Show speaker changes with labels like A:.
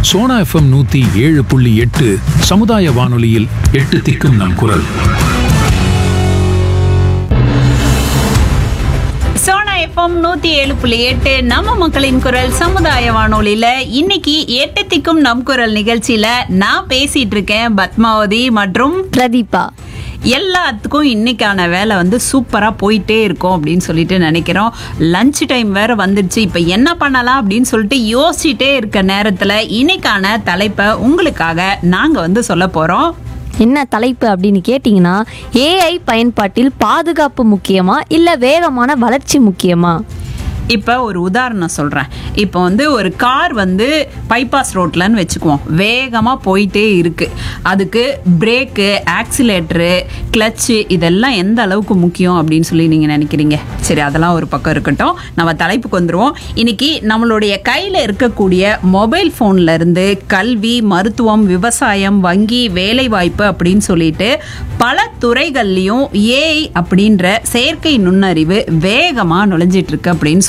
A: Sona FM நூத்தி ஏழு புள்ளி எட்டு சமுதாய வானொலியில் எட்டு திக்கும் நம் குரல்
B: சோனா எஃப்எம் நூத்தி ஏழு புள்ளி எட்டு நம்ம மக்களின் குரல் சமுதாய வானொலியில இன்னைக்கு எட்டு திக்கும் நம் குரல் நிகழ்ச்சியில நான் பேசிட்டு இருக்கேன் பத்மாவதி மற்றும்
C: பிரதீபா
B: எல்லாத்துக்கும் இன்னைக்கான வேலை வந்து சூப்பரா போயிட்டே இருக்கும் அப்படின்னு சொல்லிட்டு நினைக்கிறோம் லஞ்ச் டைம் வேற வந்துடுச்சு இப்ப என்ன பண்ணலாம் அப்படின்னு சொல்லிட்டு யோசிச்சுட்டே இருக்க நேரத்துல இன்னைக்கான தலைப்பை உங்களுக்காக நாங்க வந்து சொல்ல போறோம்
C: என்ன தலைப்பு அப்படின்னு கேட்டிங்கன்னா ஏஐ பயன்பாட்டில் பாதுகாப்பு முக்கியமா இல்லை வேகமான வளர்ச்சி முக்கியமா
B: இப்போ ஒரு உதாரணம் சொல்கிறேன் இப்போ வந்து ஒரு கார் வந்து பைபாஸ் ரோட்லன்னு வச்சுக்குவோம் வேகமாக போயிட்டே இருக்கு அதுக்கு பிரேக்கு ஆக்சிலேட்டரு கிளச்சு இதெல்லாம் எந்த அளவுக்கு முக்கியம் அப்படின்னு சொல்லி நீங்கள் நினைக்கிறீங்க சரி அதெல்லாம் ஒரு பக்கம் இருக்கட்டும் நம்ம தலைப்புக்கு வந்துடுவோம் இன்னைக்கு நம்மளுடைய கையில் இருக்கக்கூடிய மொபைல் ஃபோன்ல இருந்து கல்வி மருத்துவம் விவசாயம் வங்கி வேலைவாய்ப்பு அப்படின்னு சொல்லிட்டு பல துறைகள்லையும் ஏஐ அப்படின்ற செயற்கை நுண்ணறிவு வேகமாக நுழைஞ்சிட்டு இருக்கு அப்படின்னு